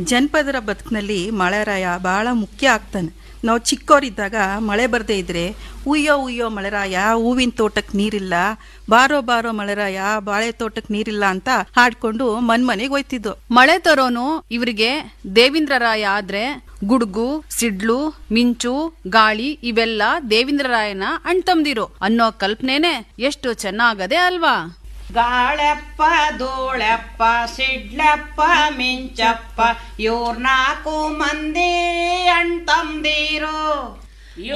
ಜನಪದರ ಬದುಕಿನಲ್ಲಿ ಮಳೆರಾಯ ಬಹಳ ಮುಖ್ಯ ಆಗ್ತಾನೆ ನಾವು ಚಿಕ್ಕವರಿದ್ದಾಗ ಮಳೆ ಬರದೇ ಇದ್ರೆ ಉಯ್ಯೋ ಉಯ್ಯೋ ಮಳೆರಾಯ ಹೂವಿನ ತೋಟಕ್ಕೆ ನೀರಿಲ್ಲ ಬಾರೋ ಬಾರೋ ಮಳೆರಾಯ ಬಾಳೆ ತೋಟಕ್ಕೆ ನೀರಿಲ್ಲ ಅಂತ ಹಾಡ್ಕೊಂಡು ಮನ್ ಮನೆಗೆ ಹೋಯ್ತಿದ್ದು ಮಳೆ ತರೋನು ಇವರಿಗೆ ದೇವೇಂದ್ರರಾಯ ಆದ್ರೆ ಗುಡುಗು ಸಿಡ್ಲು ಮಿಂಚು ಗಾಳಿ ಇವೆಲ್ಲ ದೇವೇಂದ್ರರಾಯನ ಅಣ್ತಂದಿರು ಅನ್ನೋ ಕಲ್ಪನೆನೆ ಎಷ್ಟು ಚೆನ್ನಾಗದೆ ಅಲ್ವಾ ಗಾಳೆಪ್ಪ ಧೂಳೆಪ್ಪ ಸಿಡ್ಲೆಪ್ಪ ಮಿಂಚಪ್ಪ ಇವ್ರ ನಾಲ್ಕು ಮಂದಿ ಅಣ್ತಂದಿರು